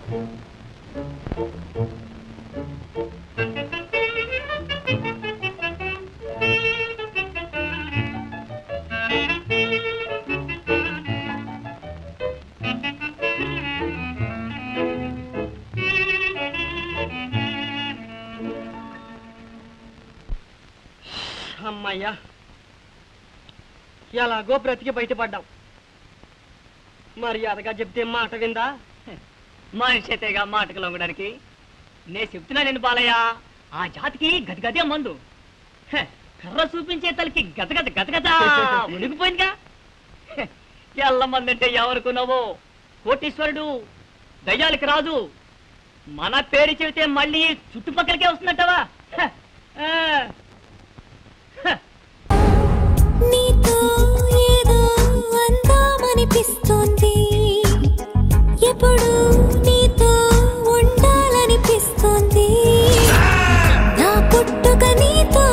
అమ్మయ్యా ఎలాగో బ్రతికి బయటపడ్డాం మర్యాదగా చెప్తే మాట విందా మనిషితేగా మాటకు లొంగడానికి నేను చెప్తున్నా నేను బాలయ్య ఆ జాతికి గదగదే మందు హ, కర్ర చూపించే తలకి గదగద గదగద ఉడికిపోయిందిగా హ, ఎల్ల మంది అంటే ఎవరుకున్నావో కోటీశ్వరుడు దయ్యాలకి రాదు మన పేరు చెబితే మళ్ళీ చుట్టుపక్కలకే వస్తున్నట్టవా హ, ఆ, హ. నీతో ఏదో అందామనిపిస్తోంది ఎప్పుడు నీతో ఉండాలనిపిస్తోంది నా పుట్టుక నీతో